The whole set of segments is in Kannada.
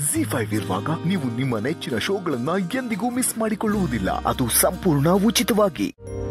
ಜಿ ಫೈವ್ ಇರುವಾಗ ನೀವು ನಿಮ್ಮ ನೆಚ್ಚಿನ ಶೋಗಳನ್ನ ಎಂದಿಗೂ ಮಿಸ್ ಮಾಡಿಕೊಳ್ಳುವುದಿಲ್ಲ ಅದು ಸಂಪೂರ್ಣ ಉಚಿತವಾಗಿ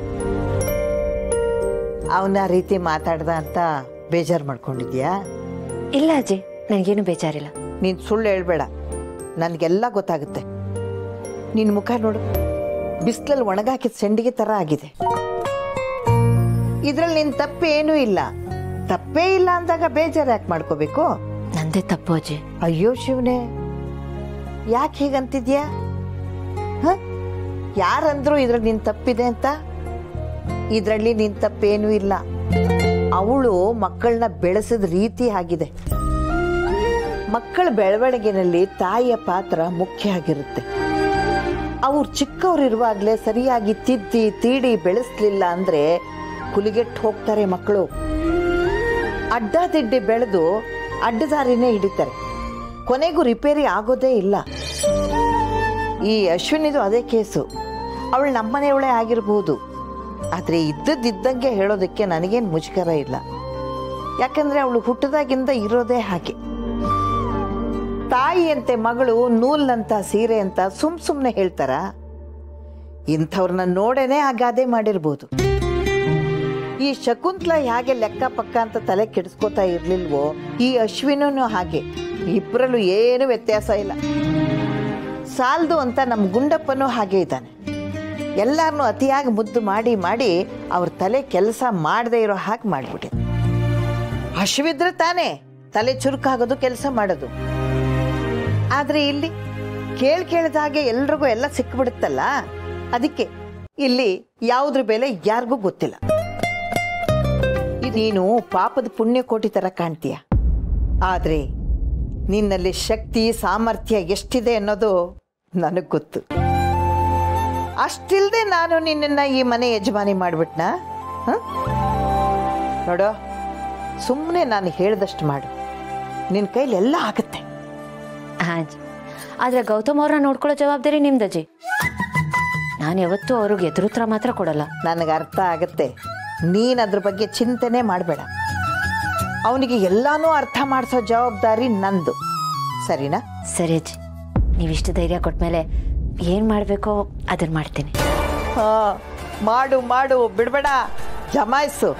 ಅವನ ರೀತಿ ಮಾತಾಡ್ದ ಅಂತ ಬೇಜಾರು ಮಾಡ್ಕೊಂಡಿದ್ಯಾ ಇಲ್ಲ ಅಜ್ಜಿ ನನಗೇನು ಬೇಜಾರಿಲ್ಲ ನೀನು ಸುಳ್ಳು ಹೇಳ್ಬೇಡ ನನಗೆಲ್ಲ ಗೊತ್ತಾಗುತ್ತೆ ನಿನ್ನ ಮುಖ ನೋಡು ಬಿಸಿಲಲ್ಲಿ ಒಣಗಾಕಿದ ಸೆಂಡಿಗೆ ಥರ ಆಗಿದೆ ಇದ್ರಲ್ಲಿ ನಿನ್ನ ತಪ್ಪೇನೂ ಇಲ್ಲ ತಪ್ಪೇ ಇಲ್ಲ ಅಂದಾಗ ಬೇಜಾರು ಯಾಕೆ ಮಾಡ್ಕೋಬೇಕು ನಂದೇ ತಪ್ಪು ಅಜ್ಜಿ ಅಯ್ಯೋ ಶಿವನೇ ಯಾಕೆ ಹೀಗಂತಿದ್ಯಾ ಹ ಯಾರಂದ್ರು ಇದ್ರಲ್ಲಿ ನಿನ್ ತಪ್ಪಿದೆ ಅಂತ ಇದರಲ್ಲಿ ನಿನ್ ತಪ್ಪೇನೂ ಇಲ್ಲ ಅವಳು ಮಕ್ಕಳನ್ನ ಬೆಳೆಸಿದ ರೀತಿ ಆಗಿದೆ ಮಕ್ಕಳ ಬೆಳವಣಿಗೆನಲ್ಲಿ ತಾಯಿಯ ಪಾತ್ರ ಮುಖ್ಯ ಆಗಿರುತ್ತೆ ಅವ್ರು ಚಿಕ್ಕವರಿರುವಾಗಲೇ ಸರಿಯಾಗಿ ತಿದ್ದಿ ತೀಡಿ ಬೆಳೆಸ್ಲಿಲ್ಲ ಅಂದ್ರೆ ಕುಲಿಗೆಟ್ಟು ಹೋಗ್ತಾರೆ ಮಕ್ಕಳು ಅಡ್ಡದಿಡ್ಡಿ ಬೆಳೆದು ಅಡ್ಡದಾರಿನೇ ಹಿಡಿತಾರೆ ಕೊನೆಗೂ ರಿಪೇರಿ ಆಗೋದೇ ಇಲ್ಲ ಈ ಅಶ್ವಿನಿದು ಅದೇ ಕೇಸು ಅವಳು ನಮ್ಮನೆಯವಳೇ ಆಗಿರ್ಬೋದು ಆದರೆ ಇದ್ದದ್ದಿದ್ದಂಗೆ ಹೇಳೋದಕ್ಕೆ ನನಗೇನು ಮುಜುಗರ ಇಲ್ಲ ಯಾಕಂದ್ರೆ ಅವಳು ಹುಟ್ಟದಾಗಿಂದ ಇರೋದೇ ಹಾಗೆ ತಾಯಿಯಂತೆ ಮಗಳು ನೂಲ್ನಂತ ಸೀರೆ ಅಂತ ಸುಮ್ ಸುಮ್ಮನೆ ಹೇಳ್ತಾರ ಇಂಥವ್ರನ್ನ ನೋಡೇನೆ ಆ ಗಾದೆ ಮಾಡಿರ್ಬೋದು ಈ ಶಕುಂತ್ಲ ಹೇಗೆ ಲೆಕ್ಕ ಪಕ್ಕ ಅಂತ ತಲೆ ಕೆಡಿಸ್ಕೋತಾ ಇರ್ಲಿಲ್ವೋ ಈ ಅಶ್ವಿನೂ ಹಾಗೆ ಇಬ್ಬರಲ್ಲೂ ಏನು ವ್ಯತ್ಯಾಸ ಇಲ್ಲ ಸಾಲ್ದು ಅಂತ ನಮ್ಮ ಗುಂಡಪ್ಪನೂ ಹಾಗೆ ಇದ್ದಾನೆ ಎಲ್ಲಾರನ್ನೂ ಅತಿಯಾಗಿ ಮುದ್ದು ಮಾಡಿ ಮಾಡಿ ಅವ್ರ ತಲೆ ಕೆಲಸ ಮಾಡದೇ ಇರೋ ಹಾಗೆ ಮಾಡಿಬಿಟ್ಟೆ ಹಸಿವಿದ್ರೆ ತಾನೇ ತಲೆ ಚುರುಕಾಗೋದು ಕೆಲಸ ಮಾಡೋದು ಆದ್ರೆ ಇಲ್ಲಿ ಕೇಳ್ ಕೇಳಿದ ಹಾಗೆ ಎಲ್ರಿಗೂ ಎಲ್ಲ ಸಿಕ್ಬಿಡುತ್ತಲ್ಲ ಅದಕ್ಕೆ ಇಲ್ಲಿ ಯಾವುದ್ರ ಬೆಲೆ ಯಾರಿಗೂ ಗೊತ್ತಿಲ್ಲ ನೀನು ಪಾಪದ ಪುಣ್ಯಕೋಟಿ ತರ ಕಾಣ್ತೀಯ ಆದ್ರೆ ನಿನ್ನಲ್ಲಿ ಶಕ್ತಿ ಸಾಮರ್ಥ್ಯ ಎಷ್ಟಿದೆ ಅನ್ನೋದು ನನಗ್ ಗೊತ್ತು ಅಷ್ಟಿಲ್ದೆ ನಾನು ನಿನ್ನನ್ನ ಈ ಮನೆ ಯಜಮಾನಿ ಮಾಡ್ಬಿಟ್ನಾ ಹ? ನೋಡೋ ಸುಮ್ಮನೆ ನಾನು ಹೇಳ್ದಷ್ಟು ಮಾಡು ನಿನ್ನ ಕೈಲಿ ಎಲ್ಲ ಆಗುತ್ತೆ ಹಾ ಅಜ್ಜಿ ಆದ್ರೆ ಗೌತಮ್ ಅವ್ರನ್ನ ನೋಡ್ಕೊಳ್ಳೋ ಜವಾಬ್ದಾರಿ ನಿಮ್ದು ಅಜ್ಜಿ ನಾನು ಯಾವತ್ತೂ ಅವ್ರಿಗೆ ಎದುರುತ್ರ ಮಾತ್ರ ಕೊಡಲ್ಲ ನನಗೆ ಅರ್ಥ ಆಗತ್ತೆ ನೀನು ಅದ್ರ ಬಗ್ಗೆ ಚಿಂತನೆ ಮಾಡಬೇಡ ಅವನಿಗೆ ಎಲ್ಲಾನು ಅರ್ಥ ಮಾಡಿಸೋ ಜವಾಬ್ದಾರಿ ನಂದು ಸರಿನಾ ಸರಿ ಅಜ್ಜಿ ನೀವಿಷ್ಟು ಧೈರ್ಯ ಕೊಟ್ಮೇಲೆ ಏನ್ ಮಾಡ್ಬೇಕೋ ಅದನ್ನ ಮಾಡ್ತೀನಿ ಹಾ ಮಾಡು ಮಾಡು ಬಿಡ್ಬೇಡ ಜಮಾಯಿಸು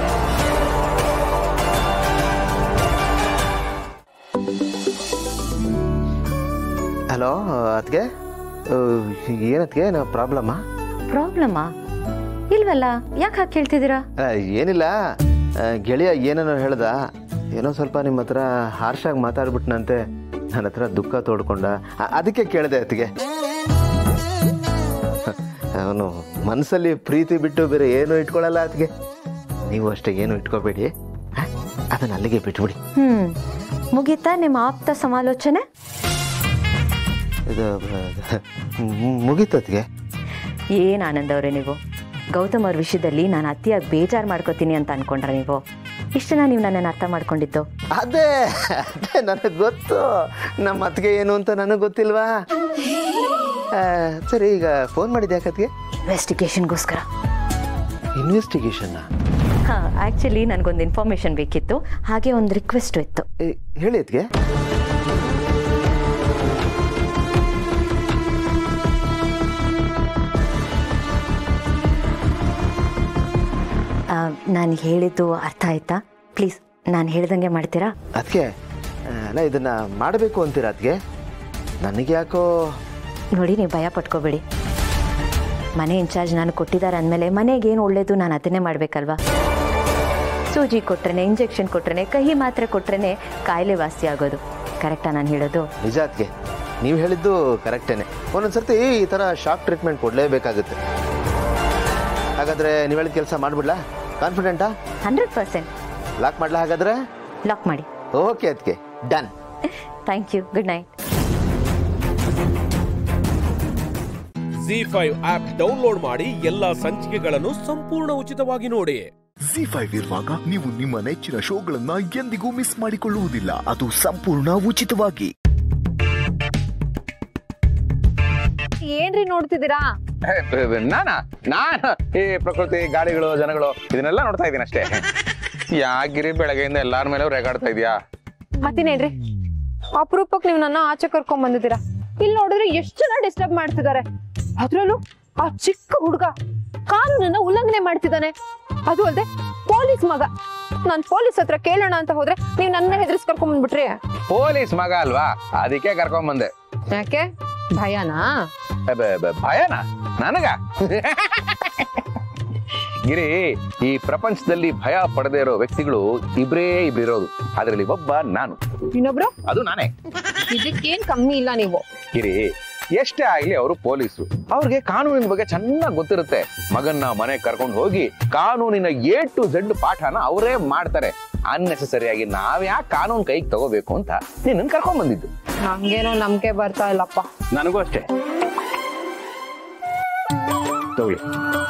ಹಲೋ ಅದಕ್ಕೆ ಏನತ್ಗೆ ಏನೋ ಪ್ರಾಬ್ಲಮ್ಮಾ ಪ್ರಾಬ್ಲಮ್ಮಾ ಇಲ್ವಲ್ಲ ಯಾಕೆ ಹಾಗೆ ಕೇಳ್ತಿದ್ದೀರಾ ಏನಿಲ್ಲ ಆ, ಗೆಳೆಯ ಏನೇನೋ ಹೇಳ್ದ ಏನೋ ಸ್ವಲ್ಪ ನಿಮ್ಮ ಹತ್ರ ಹಾರ್ಷಾಗಿ ಮಾತಾಡ್ಬಿಟ್ನಂತೆ ನನ್ನ ಹತ್ರ ದುಃಖ ತೋಡ್ಕೊಂಡ ಆ- ಅದಕ್ಕೆ ಕೇಳಿದೆ ಅದಕ್ಕೆ ಅವನು ಮನಸ್ಸಲ್ಲಿ ಪ್ರೀತಿ ಬಿಟ್ಟು ಬೇರೆ ಏನು ಇಟ್ಕೊಳ್ಳಲ್ಲ ಅದಕ್ಕೆ ನೀವು ಅಷ್ಟೇ ಏನು ಇಟ್ಕೋಬೇಡಿ ಆ, ಅದನ್ನ ಅಲ್ಲಿಗೆ ಬಿಟ್ಬಿಡಿ ಹ್ಮ್ ಮುಗೀತಾ ನಿಮ್ಮ ಆಪ್ತ ಸಮಾಲೋಚನೆ ಇದು ಮುಗೀತತ್ಗೆ ಏನ್ ಆನಂದ್ ಅವ್ರೆ ನೀವು ಗೌತಮ್ ಅವ್ರ ವಿಷಯದಲ್ಲಿ ನಾನು ಅತಿಯಾಗಿ ಬೇಜಾರು ಮಾಡ್ಕೋತೀನಿ ಅಂತ ಅನ್ಕೊಂಡ್ರ ನೀವು ಇಷ್ಟನ ನೀವು ನನ್ನನ್ನು ಅರ್ಥ ಮಾಡ್ಕೊಂಡಿದ್ದು ಅದೇ ಅದೇ ನನಗೆ ಗೊತ್ತು ನಮ್ಮ ಅತ್ತಿಗೆ ಏನು ಅಂತ ನನಗೆ ಗೊತ್ತಿಲ್ವಾ ಆ, ಸರಿ ಈಗ ಫೋನ್ ಮಾಡಿದ್ದೆ ಯಾಕತ್ಗೆ ಇನ್ವೆಸ್ಟಿಗೇಷನ್ಗೋಸ್ಕರ ಇನ್ವೆಸ್ಟಿಗೇಷನ್ ಹಾ ಆಕ್ಚುಲಿ ನನಗೊಂದು ಇನ್ಫಾರ್ಮೇಶನ್ ಬೇಕಿತ್ತು ಹಾಗೆ ಒಂದು ರಿಕ್ವೆಸ್ಟ್ ಇತ್ತು ಹೇಳಿ ಅತ್ಗೆ ನಾನು ಹೇಳಿದ್ದು ಅರ್ಥ ಆಯ್ತಾ ಪ್ಲೀಸ್ ನಾನು ಹೇಳ್ದಂಗೆ ಮಾಡ್ತೀರಾ ಅದಕ್ಕೆ ಅಲ್ಲ ಇದನ್ನ ಮಾಡಬೇಕು ಅಂತೀರಾ ಅದಕ್ಕೆ ನನಗೆ ಯಾಕೋ ನೋಡಿ ನೀವು ಭಯ ಪಟ್ಕೋಬೇಡಿ ಮನೆ ಇನ್ಚಾರ್ಜ್ ನಾನು ಕೊಟ್ಟಿದ್ದಾರೆ ಅಂದಮೇಲೆ ಮನೆಗೆ ಏನು ಒಳ್ಳೇದು ನಾನು ಅದನ್ನೇ ಮಾಡಬೇಕಲ್ವಾ ಸೂಜಿ ಕೊಟ್ರೆ ಇಂಜೆಕ್ಷನ್ ಕೊಟ್ರೆ ಕಹಿ ಮಾತ್ರೆ ಕೊಟ್ರೆ ಕಾಯಿಲೆ ವಾಸಿ ಆಗೋದು ಕರೆಕ್ಟಾ ನಾನು ಹೇಳೋದು ನಿಜ ಅದಕ್ಕೆ ನೀವು ಹೇಳಿದ್ದು ಕರೆಕ್ಟೇನೆ ಒಂದೊಂದ್ಸರ್ತಿ ಈ ಥರ ಶಾಕ್ ಟ್ರೀಟ್ಮೆಂಟ್ ಕೊಡಲೇಬೇಕಾಗುತ್ತೆ ಹಾಗಾದ್ರೆ ನೀವು ಹೇಳಿದ ಕೆಲಸ ಮಾಡಿಬಿಡ್ಲಾ ಕಾನ್ಫಿಡೆಂಟಾ ಹಂಡ್ರೆಡ್ ಪರ್ಸೆಂಟ್ ಲಾಕ್ ಮಾಡ್ಲಾ ಹಾಗಾದ್ರೆ ಲಾಕ್ ಮಾಡಿ ಓಕೆ ಅದಕ್ಕೆ done thank you good night Zee five app download ಮಾಡಿ ಎಲ್ಲಾ ಸಂಚಿಕೆಗಳನ್ನು ಸಂಪೂರ್ಣ ಉಚಿತವಾಗಿ ನೋಡಿ ಜಿ ಫೈವ್ ಇರುವಾಗ ನೀವು ನಿಮ್ಮ ನೆಚ್ಚಿನ ಶೋಗಳನ್ನ ಎಂದಿಗೂ ಮಿಸ್ ಮಾಡಿಕೊಳ್ಳುವುದಿಲ್ಲ ಅದು ಸಂಪೂರ್ಣ ಉಚಿತವಾಗಿ ಏನ್ರಿ ನೋಡ್ತಿದ್ದೀರಾ ನಾನಾ ನಾನು ಈ ಪ್ರಕೃತಿ ಗಾಡಿಗಳು ಜನಗಳು ಇದನ್ನೆಲ್ಲ ನೋಡ್ತಾ ಇದ್ದೀನಿ ಅಷ್ಟೇ ಯಾಕಿರಿ ಬೆಳಗ್ಗೆಯಿಂದ ಎಲ್ಲಾರ ಮೇಲೆ ರೇಗಾಡ್ತಾ ಇದೀಯಾ ಮತ್ತಿನೇನ್ರಿ ಅಪರೂಪಕ್ಕೆ ನೀವು ನನ್ನ ಆಚೆ ಕರ್ಕೊಂಡ್ ಬಂದಿದ್ದೀರಾ ಇಲ್ಲಿ ನೋಡಿದ್ರೆ ಎಷ್ಟು ಜನ ಡಿಸ್ಟರ್ಬ್ ಮಾಡ್ತಿದ್ದಾರೆ ಅದ್ರಲ್ಲೂ ಆ ಚಿಕ್ಕ ಹುಡುಗ ಕಾನೂನನ್ನ ಉಲ್ಲಂಘನೆ ಮಾಡ್ತಿದ್ದಾನೆ ಅದು ಅಲ್ಲದೆ ಪೊಲೀಸ್ ಮಗ ನಾನ್ ಪೊಲೀಸ್ ಹತ್ರ ಕೇಳೋಣ ಅಂತ ಹೋದ್ರೆ ನೀವು ನನ್ನ ಹೆದರ್ಸ್ ಕರ್ಕೊಂಡ್ ಬಂದ್ಬಿಟ್ರಿ ಪೊಲೀಸ್ ಮಗ ಅಲ್ವಾ ಅದಕ್ಕೆ ಕರ್ಕೊಂಡ್ ಬಂದೆ ಯಾಕೆ ಭಯನಾ ಅಬ್ಬೆ, ಅಬ್ಬೆ, ಭಯನ ನನಗ ಗಿರಿ ಈ ಪ್ರಪಂಚದಲ್ಲಿ ಭಯ ಪಡದೇ ಇರೋ ವ್ಯಕ್ತಿಗಳು ಇಬ್ರೇ ಇಬ್ರು ಇರೋದು ಅದರಲ್ಲಿ ಒಬ್ಬ ನಾನು ಇನ್ನೊಬ್ರು ಅದು ನಾನೇ ಇದಕ್ಕೇನ್ ಕಮ್ಮಿ ಇಲ್ಲ ನೀವು ಗಿರಿ ಎಷ್ಟೇ ಆಗ್ಲಿ ಅವರು ಪೊಲೀಸರು ಅವ್ರಿಗೆ ಕಾನೂನಿನ ಬಗ್ಗೆ ಚೆನ್ನಾಗಿ ಗೊತ್ತಿರುತ್ತೆ ಮಗನ್ನ ಮನೆ ಕರ್ಕೊಂಡು ಹೋಗಿ ಕಾನೂನಿನ ಎ ಟು ಝೆಡ್ ಪಾಠನ ಅವರೇ ಮಾಡ್ತಾರೆ ಅನ್ನೆಸೆಸರಿಯಾಗಿ ನಾವ್ಯಾಕೆ ಕಾನೂನು ಕೈಗೆ ತಗೋಬೇಕು ಅಂತ ನಿನ್ನ ಕರ್ಕೊಂಡ್ ಬಂದಿದ್ದು ನಂಗೇನೋ ನಂಬಿಕೆ ಬರ್ತಾ ಇಲ್ಲಪ್ಪ ನನಗೂ ಅಷ್ಟೇ ತಗೊಳ್ಳಿ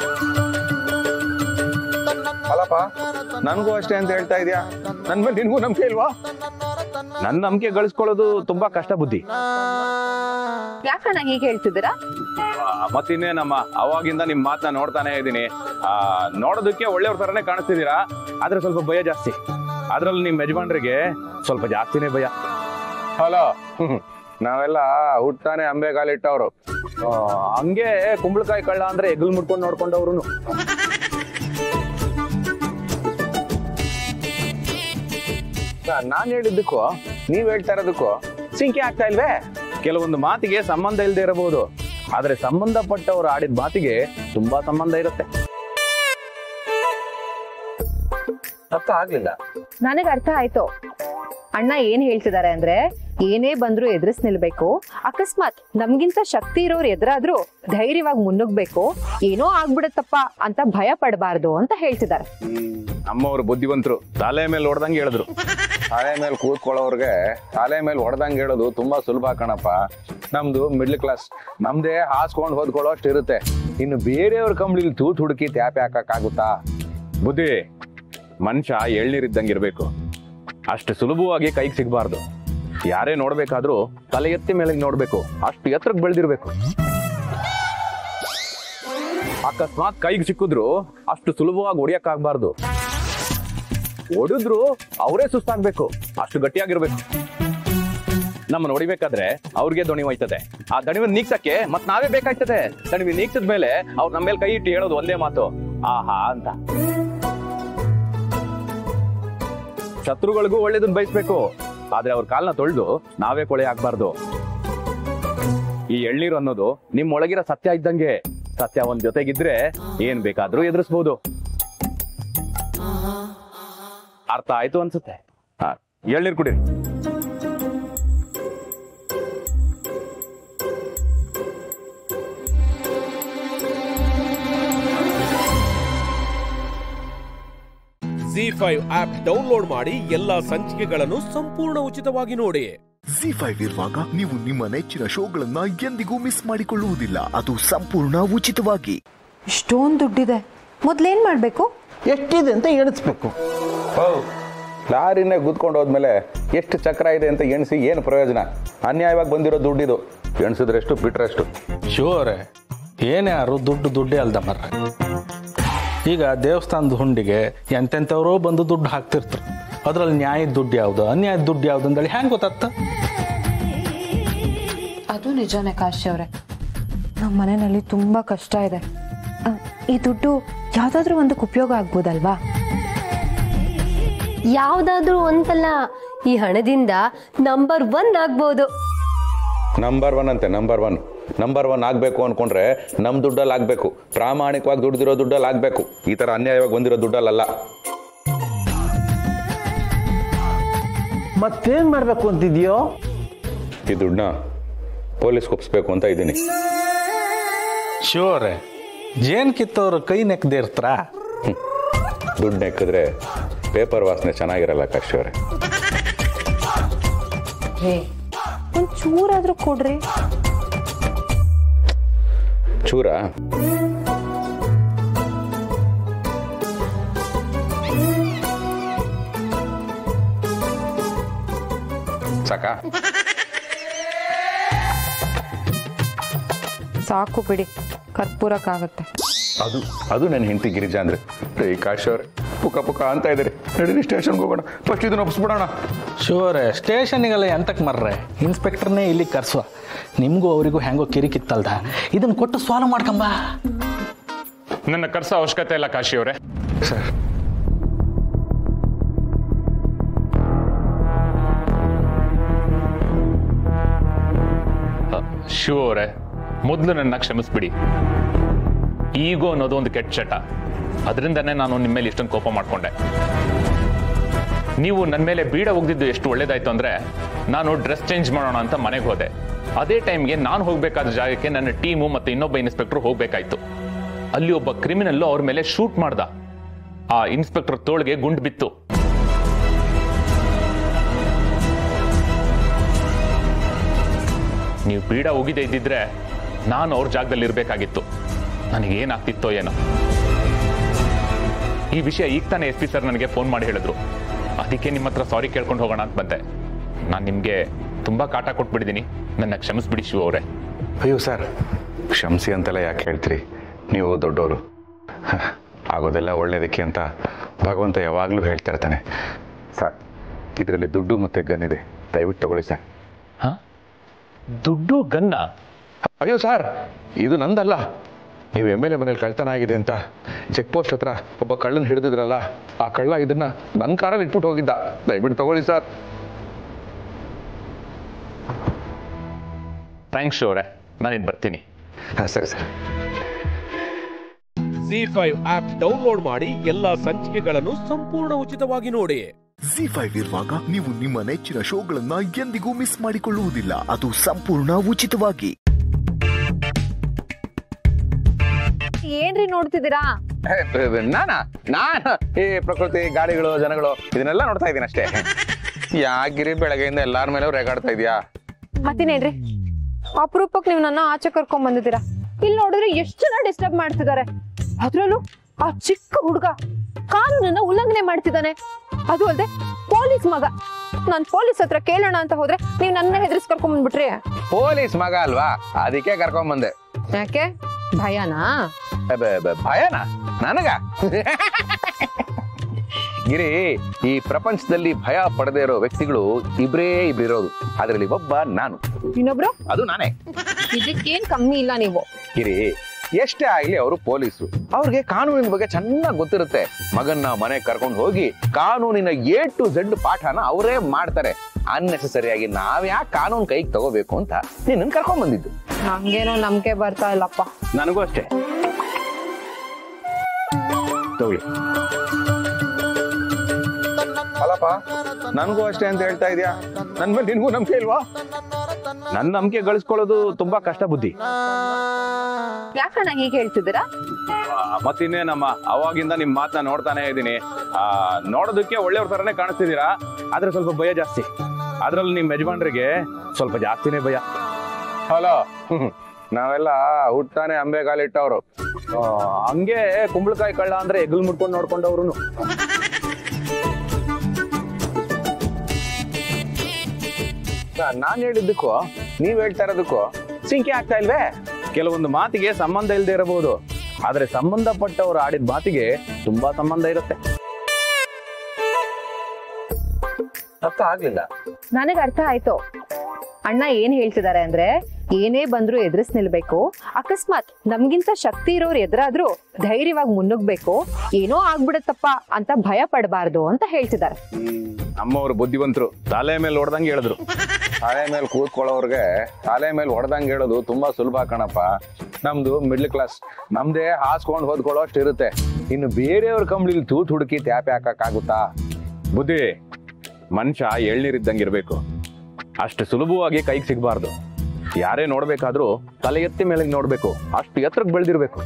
ಅಲ್ಲಪ್ಪ ನನಗೂ ಅಷ್ಟೇ ಅಂತ ಹೇಳ್ತಾ ಇದೀಯಾ ನನ್ ಮೇಲೆ ನಿನ್ಗೂ ನಂಬಿಕೆ ಇಲ್ವಾ ನನ್ನ ನಂಬಿಕೆ ಗಳಿಸ್ಕೊಳ್ಳೋದು ತುಂಬಾ ಕಷ್ಟ ಬುದ್ಧಿ ಯಾಕಣ್ಣ ಹೀಗೆ ಹೇಳ್ತಿದ್ದೀರಾ ಮತ್ತಿನ್ನೇನಮ್ಮ ಅವಾಗಿಂದ ನಿಮ್ ಮಾತನ್ನ ನೋಡ್ತಾನೆ ಇದ್ದೀನಿ ಆ ನೋಡೋದಕ್ಕೆ ಒಳ್ಳೆಯವ್ರ ತರನೇ ಕಾಣಿಸ್ತಿದ್ದೀರಾ ಆದ್ರೆ ಸ್ವಲ್ಪ ಭಯ ಜಾಸ್ತಿ ಅದ್ರಲ್ಲಿ ನಿಮ್ ಯಜಮಾನ್ರಿಗೆ ಸ್ವಲ್ಪ ಜಾಸ್ತಿನೇ ಭಯ ಹಲೋ ನಾವೆಲ್ಲ ಹುಟ್ಟಾನೆ ಅಂಬೆಗಾಲಿಟ್ಟವ್ರು ಆ, ಹಂಗೆ ಕುಂಬಳಕಾಯಿ ಕಳ್ಳ ಅಂದ್ರೆ ಎಗ್ಲ್ ಮುಟ್ಕೊಂಡು ನೋಡ್ಕೊಂಡವ್ರು ನಾನ್ ಹೇಳಿದ್ದಕ್ಕೂ ನೀವ್ ಹೇಳ್ತಾ ಇರೋದಕ್ಕೂ ಸಿಂಕೆ ಆಗ್ತಾ ಇಲ್ವೇ ಕೆಲವೊಂದು ಮಾತಿಗೆ ಸಂಬಂಧ ಇಲ್ಲದೆ ಇರಬಹುದು ಆದ್ರೆ ಸಂಬಂಧಪಟ್ಟವ್ರು ಆಡಿದ ಮಾತಿಗೆ ತುಂಬಾ ಸಂಬಂಧ ಇರುತ್ತೆ ಅರ್ಥ ಆಗ್ಲಿಲ್ಲ ನನಗೆ ಅರ್ಥ ಆಯ್ತು ಅಣ್ಣ ಏನ್ ಹೇಳ್ತಿದ್ದಾರೆ ಅಂದ್ರೆ ಏನೇ ಬಂದ್ರು ಎದುರಿಸ್ ನಿಲ್ಬೇಕು ಅಕಸ್ಮಾತ್ ನಮ್ಗಿಂತ ಶಕ್ತಿ ಇರೋರು ಎದುರಾದ್ರೂ ಧೈರ್ಯವಾಗಿ ಮುನ್ನುಗ್ಬೇಕು ಏನೋ ಆಗ್ಬಿಡತ್ತಪ್ಪ ಅಂತ ಭಯ ಪಡಬಾರ್ದು ಅಂತ ಹೇಳ್ತಿದ್ದಾರೆ ನಮ್ಮವ್ರು ಬುದ್ಧಿವಂತರು ತಲೆ ಮೇಲೆ ಹೊಡೆದಂಗೆ ಹೇಳಿದ್ರು ತಲೆ ಮೇಲೆ ಕೂತ್ಕೊಳ್ಳೋರ್ಗೆ ತಲೆ ಮೇಲೆ ಹೊಡೆದಂಗೆ ಹೇಳೋದು ತುಂಬಾ ಸುಲಭ ಕಣಪ್ಪ ನಮ್ದು ಮಿಡ್ಲ್ ಕ್ಲಾಸ್ ನಮ್ದೇ ಹಾಸ್ಕೊಂಡು ಹೊದ್ಕೊಳ್ಳೋ ಅಷ್ಟು ಇರುತ್ತೆ ಇನ್ನು ಬೇರೆಯವ್ರ ಕಂಬಳಿಲಿ ತೂತ್ ಹುಡುಕಿ ಟ್ಯಾಪ್ ಹಾಕಕ್ಕಾಗುತ್ತಾ ಬುದ್ಧಿ ಮನುಷ್ಯ ಎಳ್ನೀರಿದ್ದಂಗೆ ಇರ್ಬೇಕು ಅಷ್ಟು ಸುಲಭವಾಗಿ ಕೈಗೆ ಸಿಗಬಾರ್ದು ಯಾರೇ ನೋಡ್ಬೇಕಾದ್ರೂ ತಲೆ ಎತ್ತಿ ಮೇಲೆ ನೋಡ್ಬೇಕು ಅಷ್ಟು ಎತ್ತರಕ್ಕೆ ಬೆಳೆದಿರ್ಬೇಕು ಅಕಸ್ಮಾತ್ ಕೈಗೆ ಸಿಕ್ಕಿದ್ರು ಅಷ್ಟು ಸುಲಭವಾಗಿ ಹೊಡಿಯಕ್ಕಾಗ್ಬಾರ್ದು ಹೊಡೆದ್ರು ಅವರೇ ಸುಸ್ತಾಗ್ಬೇಕು ಅಷ್ಟು ಗಟ್ಟಿಯಾಗಿರ್ಬೇಕು ನಮ್ಮನ್ನ ಹೊಡಿಬೇಕಾದ್ರೆ ಅವ್ರಿಗೆ ದಣಿವು ಹೋಯ್ತದೆ ಆ ದಣಿವನ್ನು ನೀಗ್ಸಕ್ಕೆ ಮತ್ ನಾವೇ ಬೇಕಾಯ್ತದೆ ದಣಿವಿ ನೀಗ್ಸದ ಮೇಲೆ ಅವ್ರು ನಮ್ಮ ಮೇಲೆ ಕೈ ಇಟ್ಟು ಹೇಳೋದು ಒಂದೇ ಮಾತು ಆಹಾ ಅಂತ ಶತ್ರುಗಳಿಗೂ ಒಳ್ಳೇದನ್ನ ಬಯಸ್ಬೇಕು ಆದ್ರೆ ಅವ್ರ ಕಾಲ್ನ ತೊಳೆದು ನಾವೇ ಕೊಳೆ ಆಗ್ಬಾರ್ದು ಈ ಎಳ್ನೀರು ಅನ್ನೋದು ನಿಮ್ ಒಳಗಿರೋ ಸತ್ಯ ಇದ್ದಂಗೆ ಸತ್ಯ ಒಂದ್ ಜೊತೆಗಿದ್ರೆ ಏನ್ ಬೇಕಾದ್ರೂ ಎದುರಿಸ್ಬೋದು ಅರ್ಥ ಆಯ್ತು ಅನ್ಸುತ್ತೆ ಹಾ ಎಳ್ನೀರು ಕುಡೀರಿ ಜಿ ಫೈವ್ ಆಪ್ ಡೌನ್ಲೋಡ್ ಮಾಡಿ ಎಲ್ಲಾ ಸಂಚಿಕೆಗಳನ್ನು ಸಂಪೂರ್ಣ ಉಚಿತವಾಗಿ ನೋಡಿ ಜಿ ಫೈವ್ ಇರುವಾಗ ನೀವು ನಿಮ್ಮ ನೆಚ್ಚಿನ ಶೋಗಳನ್ನ ಎಂದಿಗೂ ಮಿಸ್ ಮಾಡಿಕೊಳ್ಳುವುದಿಲ್ಲ ಅದು ಸಂಪೂರ್ಣ ಉಚಿತವಾಗಿ ಇಷ್ಟೊಂದು ದುಡ್ಡಿದೆ ಮೊದ್ಲೇನ್ ಮಾಡ್ಬೇಕು ಎಷ್ಟಿದೆ ಅಂತ ಎಣಿಸ್ಬೇಕು ಲಾರಿನೇ ಗುದ್ಕೊಂಡು ಹೋದ್ಮೇಲೆ ಎಷ್ಟು ಚಕ್ರ ಇದೆ ಅಂತ ಎಣಿಸಿ ಏನು ಪ್ರಯೋಜನ ಅನ್ಯಾಯವಾಗಿ ಬಂದಿರೋ ದುಡ್ಡಿದು ಎಣಿಸಿದ್ರೆಷ್ಟು ಬಿಟ್ರಷ್ಟು ಶೋರೆ ಏನ್ಯಾರು ದುಡ್ಡು ದುಡ್ಡೇ ಅಲ್ದ ಮರ ಈಗ ದೇವಸ್ಥಾನದ ಹುಂಡಿಗೆ ಎಂತೆಂಥವ್ರೋ ಬಂದು ದುಡ್ಡು ಹಾಕ್ತಿರ್ತಾರೆ ಅದ್ರಲ್ಲಿ ನ್ಯಾಯದ ದುಡ್ಡು ಯಾವುದು ಅನ್ಯಾಯದ ದುಡ್ಡು ಯಾವುದು ಅಂದೇಳಿ ಹೆಂಗೆ ಗೊತ್ತಾಗ್ತ ಅದು ನಿಜಾನೇ ಕಾಶಿ ಅವ್ರೆ ನಮ್ಮ ಮನೆಯಲ್ಲಿ ತುಂಬಾ ಕಷ್ಟ ಇದೆ ಅ, ಈ ದುಡ್ಡು ಯಾವ್ದಾದ್ರೂ ಒಂದಕ್ಕೆ ಉಪಯೋಗ ಆಗ್ಬೋದಲ್ವಾ ಯಾವ್ದಾದ್ರೂ ಒಂದಲ್ಲ ಈ ಹಣದಿಂದ ನಂಬರ್ ಒನ್ ಆಗ್ಬೋದು ನಂಬರ್ ಒನ್ ಅಂತೆ ನಂಬರ್ ಒನ್ ನಂಬರ್ ಒನ್ ಆಗಬೇಕು ಅನ್ಕೊಂಡ್ರೆ ನಮ್ಮ ದುಡ್ಡಲ್ಲಿ ಆಗಬೇಕು ಪ್ರಾಮಾಣಿಕವಾಗಿ ದುಡ್ದಿರೋ ದುಡ್ಡಲ್ಲಿ ಆಗಬೇಕು ಈ ಥರ ಅನ್ಯಾಯವಾಗಿ ಬಂದಿರೋ ದುಡ್ಡಲ್ಲ ಮತ್ತೇನ್ ಮಾಡ್ಬೇಕು ಅಂತಿದ್ಯೋ ಈ ದುಡ್ಡನ್ನ ಪೊಲೀಸ್ ಒಪ್ಸ್ಬೇಕು ಅಂತ ಇದ್ದೀನಿ ಶೋರೆ ಜೇನ್ ಕಿತ್ತವ್ರು ಕೈ ನೆಕ್ಕದೆ ಇರ್ತಾರ ದುಡ್ಡು ನೆಕ್ಕಿದ್ರೆ ಪೇಪರ್ ವಾಸನೆ ಚೆನ್ನಾಗಿರಲ್ಲ ಕಶ್ಯವರೇ ಒಂದ್ ಚೂರಾದ್ರೂ ಕೊಡ್ರಿ ಚೂರ ಸಾಕಾ ಸಾಕು ಬಿಡಿ ಕರ್ಪೂರಕ್ಕಾಗತ್ತೆ ಅದು ಅದು ನನ್ನ ಹೆಂಡತಿ ಗಿರಿಜಾ ಅಂದ್ರೆ ಈ ಕಾಶವ್ರೆ ಪುಕ್ಕ ಪುಕ್ಕ ಅಂತ ಇದ್ದಾರೆ ನಡೀರಿ ಸ್ಟೇಷನ್ಗೆ ಹೋಗೋಣ ಫಸ್ಟ್ ಇದನ್ನ ಒಪ್ಪಿಸ್ಬಿಡೋಣ ಶೂರೇ ಸ್ಟೇಷನಿಗೆಲ್ಲ ಎಂತಕ್ಕೆ ಮರ್ರೆ ಇನ್ಸ್ಪೆಕ್ಟರ್ನೇ ಇಲ್ಲಿ ಕರ್ಸುವ ನಿಮಗೂ ಅವರಿಗೂ ಹೆಂಗೋ ಕಿರಿಕಿತ್ತಲ್ದ ಇದನ್ನು ಕೊಟ್ಟು ಸಾಲ್ವ್ ಮಾಡ್ಕೊಂಬ ನನ್ನ ಕರ್ಸೋ ಅವಶ್ಯಕತೆ ಇಲ್ಲ ಕಾಶಿ ಅವರೇ ಸರ್ ಶಿವ ಅವರೇ ಮೊದಲು ನನ್ನ ಕ್ಷಮಿಸ್ಬಿಡಿ ಈಗೋ ಅನ್ನೋದು ಒಂದು ಕೆಟ್ಟ ಚಟ ಅದರಿಂದನೇ ನಾನು ನಿಮ್ಮ ಮೇಲೆ ಇಷ್ಟೊಂದು ಕೋಪ ಮಾಡ್ಕೊಂಡೆ ನೀವು ನನ್ನ ಮೇಲೆ ಬೀಡ ಒಗ್ದಿದ್ದು ಎಷ್ಟು ಒಳ್ಳೇದಾಯ್ತು ಅಂದ್ರೆ ನಾನು ಡ್ರೆಸ್ ಚೇಂಜ್ ಮಾಡೋಣ ಅಂತ ಮನೆಗೆ ಹೋದೆ ಅದೇ ಟೈಮ್ಗೆ ನಾನು ಹೋಗ್ಬೇಕಾದ ಜಾಗಕ್ಕೆ ನನ್ನ ಟೀಮು ಮತ್ತು ಇನ್ನೊಬ್ಬ ಇನ್ಸ್ಪೆಕ್ಟರ್ ಹೋಗ್ಬೇಕಾಯ್ತು ಅಲ್ಲಿ ಒಬ್ಬ ಕ್ರಿಮಿನಲ್ಲು ಅವ್ರ ಮೇಲೆ ಶೂಟ್ ಮಾಡ್ದ ಆ ಇನ್ಸ್ಪೆಕ್ಟರ್ ತೋಳ್ಗೆ ಗುಂಡು ಬಿತ್ತು ನೀವು ಬೀಡ ಉಗಿದೇ ಇದ್ದಿದ್ರೆ ನಾನು ಅವ್ರ ಜಾಗದಲ್ಲಿ ಇರಬೇಕಾಗಿತ್ತು ನನಗೇನಾಗ್ತಿತ್ತೋ ಏನೋ ಈ ವಿಷಯ ಈಗ ತಾನೇ ಎಸ್ ಪಿ ಸರ್ ನನಗೆ ಫೋನ್ ಮಾಡಿ ಹೇಳಿದ್ರು ಅದಕ್ಕೆ ನಿಮ್ಮ ಹತ್ರ ಸಾರಿ ಕೇಳ್ಕೊಂಡು ಹೋಗೋಣ ಅಂತ ಬಂದೆ ನಾನು ನಿಮಗೆ ತುಂಬ ಕಾಟ ಕೊಟ್ಬಿಟ್ಟಿದ್ದೀನಿ ನನ್ನ ಕ್ಷಮಿಸ್ಬಿಡಿ ಶಿವ ಅವರೇ ಅಯ್ಯೋ ಸರ್ ಕ್ಷಮಿಸಿ ಅಂತೆಲ್ಲ ಯಾಕೆ ಹೇಳ್ತೀರಿ ನೀವು ದೊಡ್ಡವರು ಆಗೋದೆಲ್ಲ ಒಳ್ಳೇದಕ್ಕೆ ಅಂತ ಭಗವಂತ ಯಾವಾಗಲೂ ಹೇಳ್ತಾ ಇರ್ತಾನೆ ಸರ್ ಇದರಲ್ಲಿ ದುಡ್ಡು ಮತ್ತು ಗನ್ ಇದೆ ದಯವಿಟ್ಟು ತಗೊಳ್ಳಿ ಸರ್ ಹಾಂ ದುಡ್ಡು ಗನ್ನ ಅಯ್ಯೋ ಸರ್ ಇದು ನಂದಲ್ಲ ನೀವು ಎಮ್ ಎಲ್ ಎ ಮನೇಲಿ ಕಳ್ತನ ಆಗಿದೆ ಅಂತ ಚೆಕ್ ಪೋಸ್ಟ್ ಹತ್ರ ಒಬ್ಬ ಕಳ್ಳನ ಹಿಡಿದಿದ್ರಲ್ಲ ಆ ಕಳ್ಳ ಇದನ್ನ ನನ್ನ ಕಾರಲ್ಲಿ ಇಟ್ಬಿಟ್ಟು ಹೋಗಿದ್ದ ದಯವಿಟ್ಟು ತಗೊಳ್ಳಿ ಸರ್ ಥ್ಯಾಂಕ್ಸ್ ಶಿವ ಅವರೇ ನಾನಿನ್ನು ಬರ್ತೀನಿ ಹಾಂ ಸರಿ sir Zee five app download ಮಾಡಿ ಎಲ್ಲಾ ಸಂಚಿಕೆಗಳನ್ನು ಸಂಪೂರ್ಣ ಉಚಿತವಾಗಿ ನೋಡಿ ಜಿ ಫೈವ್ ಇರುವಾಗ ನೀವು ನಿಮ್ಮ ನೆಚ್ಚಿನ ಶೋಗಳನ್ನ ಎಂದಿಗೂ ಮಿಸ್ ಮಾಡಿಕೊಳ್ಳುವುದಿಲ್ಲ ಅದು ಸಂಪೂರ್ಣ ಉಚಿತವಾಗಿ ಏನ್ರಿ ನೋಡ್ತಿದ್ದೀರಾ ನಾನಾ ನಾನು ಈ ಪ್ರಕೃತಿ ಗಾಡಿಗಳು ಜನಗಳು ಇದನ್ನೆಲ್ಲ ನೋಡ್ತಾ ಇದ್ದೀನಿ ಅಷ್ಟೇ ಯಾಕಿರಿ ಬೆಳಗ್ಗೆಯಿಂದ ಎಲ್ಲಾರ ಮೇಲೆ ರೇಗಾಡ್ತಾ ಇದೀಯಾ ಮತ್ತಿನೇನ್ರಿ ಅಪರೂಪಕ್ಕೆ ನೀವು ನನ್ನ ಆಚೆ ಕರ್ಕೊಂಡ್ ಬಂದಿದ್ದೀರಾ ಇಲ್ಲಿ ನೋಡಿದ್ರೆ ಎಷ್ಟು ಜನ ಡಿಸ್ಟರ್ಬ್ ಮಾಡ್ತಿದ್ದಾರೆ ಅದ್ರಲ್ಲೂ ಆ ಚಿಕ್ಕ ಹುಡುಗ ಕಾನೂನನ್ನ ಉಲ್ಲಂಘನೆ ಮಾಡ್ತಿದ್ದಾನೆ ಅದು ಅಲ್ಲದೆ ಪೊಲೀಸ್ ಮಗ ನಾನ್ ಪೊಲೀಸ್ ಹತ್ರ ಕೇಳೋಣ ಅಂತ ಹೋದ್ರೆ ನೀವು ನನ್ನ ಹೆದರ್ಸ್ ಕರ್ಕೊಂಡ್ ಬಂದ್ಬಿಟ್ರಿ ಪೊಲೀಸ್ ಮಗ ಅಲ್ವಾ ಅದಕ್ಕೆ ಕರ್ಕೊಂಡ್ ಬಂದೆ ಯಾಕೆ ಭಯನಾ ಅಬ್ಬೆ, ಅಬ್ಬೆ, ಭಯನ ನನಗ ಗಿರಿ ಈ ಪ್ರಪಂಚದಲ್ಲಿ ಭಯ ಪಡದೇ ಇರೋ ವ್ಯಕ್ತಿಗಳು ಇಬ್ರೇ ಇಬ್ರಿರೋದು ಅದರಲ್ಲಿ ಒಬ್ಬ ನಾನು ಇನ್ನೊಬ್ರು ಅದು ನಾನೇ ಇದಕ್ಕೇನ್ ಕಮ್ಮಿ ಇಲ್ಲ ನೀವು ಗಿರಿ ಎಷ್ಟೇ ಆಗ್ಲಿ ಅವರು ಪೊಲೀಸು ಅವ್ರಿಗೆ ಕಾನೂನಿನ ಬಗ್ಗೆ ಚೆನ್ನಾಗಿ ಗೊತ್ತಿರುತ್ತೆ ಮಗನ್ನ ಮನೆ ಕರ್ಕೊಂಡು ಹೋಗಿ ಕಾನೂನಿನ ಎ ಟು ಝೆಡ್ ಪಾಠನ ಅವರೇ ಮಾಡ್ತಾರೆ ಅನ್ನೆಸೆಸರಿಯಾಗಿ ನಾವ್ಯಾಕೆ ಕಾನೂನು ಕೈಗೆ ತಗೋಬೇಕು ಅಂತ ನಿನ್ನ ಕರ್ಕೊಂಡ್ ಬಂದಿದ್ದು ನಂಗೇನೋ ನಂಬಿಕೆ ಬರ್ತಾ ಇಲ್ಲಪ್ಪ ನನಗೂ ಅಷ್ಟೇ ತಗೊಳ್ಳಿ ಅಲ್ಲಪ್ಪ ನನಗೂ ಅಷ್ಟೇ ಅಂತ ಹೇಳ್ತಾ ಇದೀಯಾ ನನ್ ಮೇಲೆ ನಿನ್ಗೂ ನಂಬಿಕೆ ಇಲ್ವಾ ನನ್ನ ನಂಬಿಕೆ ಗಳಿಸ್ಕೊಳ್ಳೋದು ತುಂಬಾ ಕಷ್ಟ ಬುದ್ಧಿ ಯಾಕಣ್ಣ ಹೀಗೆ ಹೇಳ್ತಿದ್ದೀರಾ ಮತ್ತಿನ್ನೇನಮ್ಮ ಅವಾಗಿಂದ ನಿಮ್ ಮಾತನ್ನ ನೋಡ್ತಾನೆ ಇದ್ದೀನಿ ಆ ನೋಡೋದಕ್ಕೆ ಒಳ್ಳೆಯವ್ರ ತರನೇ ಕಾಣಿಸ್ತಿದ್ದೀರಾ ಆದ್ರೆ ಸ್ವಲ್ಪ ಭಯ ಜಾಸ್ತಿ ಅದ್ರಲ್ಲಿ ನಿಮ್ ಯಜಮಾನ್ರಿಗೆ ಸ್ವಲ್ಪ ಜಾಸ್ತಿನೇ ಭಯ ಹಲೋ ನಾವೆಲ್ಲ ಹುಟ್ಟಾನೆ ಅಂಬೆಗಾಲಿಟ್ಟವ್ರು ಆ, ಹಂಗೆ ಕುಂಬಳಕಾಯಿ ಕಳ್ಳ ಅಂದ್ರೆ ಎಗ್ಲ್ ಮುಟ್ಕೊಂಡು ನೋಡ್ಕೊಂಡವ್ರು ನಾನ್ ಹೇಳಿದ್ದಕ್ಕೂ ನೀವ್ ಹೇಳ್ತಾ ಇರೋದಕ್ಕೂ ಸಿಂಕೆ ಆಗ್ತಾ ಇಲ್ವೇ ಕೆಲವೊಂದು ಮಾತಿಗೆ ಸಂಬಂಧ ಇಲ್ಲದೆ ಇರಬಹುದು ಆದ್ರೆ ಸಂಬಂಧಪಟ್ಟವ್ರು ಆಡಿದ ಮಾತಿಗೆ ತುಂಬಾ ಸಂಬಂಧ ಇರುತ್ತೆ ಅರ್ಥ ಆಗ್ಲಿಲ್ಲ ನನಗೆ ಅರ್ಥ ಆಯ್ತು ಅಣ್ಣ ಏನ್ ಹೇಳ್ತಿದ್ದಾರೆ ಅಂದ್ರೆ ಏನೇ ಬಂದ್ರು ಎದುರಿಸ್ ನಿಲ್ಬೇಕು ಅಕಸ್ಮಾತ್ ನಮ್ಗಿಂತ ಶಕ್ತಿ ಇರೋರು ಎದುರಾದ್ರೂ ಧೈರ್ಯವಾಗಿ ಮುನ್ನುಗ್ಬೇಕು ಏನೋ ಆಗ್ಬಿಡತ್ತಪ್ಪ ಅಂತ ಭಯ ಪಡಬಾರ್ದು ಅಂತ ಹೇಳ್ತಿದ್ದಾರೆ ನಮ್ಮವ್ರು ಬುದ್ಧಿವಂತರು ತಲೆ ಮೇಲೆ ಹೊಡೆದಂಗೆ ಹೇಳಿದ್ರು ತಲೆ ಮೇಲೆ ಕೂತ್ಕೊಳ್ಳೋರ್ಗೆ ತಲೆ ಮೇಲೆ ಹೊಡೆದಂಗೆ ಹೇಳೋದು ತುಂಬಾ ಸುಲಭ ಕಣಪ್ಪ ನಮ್ದು ಮಿಡ್ಲ್ ಕ್ಲಾಸ್ ನಮ್ದೇ ಹಾಸ್ಕೊಂಡು ಹೊದ್ಕೊಳ್ಳೋ ಅಷ್ಟು ಇರುತ್ತೆ ಇನ್ನು ಬೇರೆಯವ್ರ ಕಂಬಳಿಲಿ ತೂತ್ ಹುಡುಕಿ ಟ್ಯಾಪ್ ಹಾಕಕ್ಕಾಗುತ್ತಾ ಬುದ್ಧಿ ಮನುಷ್ಯ ಎಳ್ನೀರಿದ್ದಂಗೆ ಇರ್ಬೇಕು ಅಷ್ಟು ಸುಲಭವಾಗಿ ಕೈಗೆ ಸಿಗಬಾರ್ದು ಯಾರೇ ನೋಡ್ಬೇಕಾದ್ರೂ ತಲೆ ಎತ್ತಿ ಮೇಲೆ ನೋಡ್ಬೇಕು ಅಷ್ಟು ಎತ್ತರಕ್ಕೆ ಬೆಳೆದಿರ್ಬೇಕು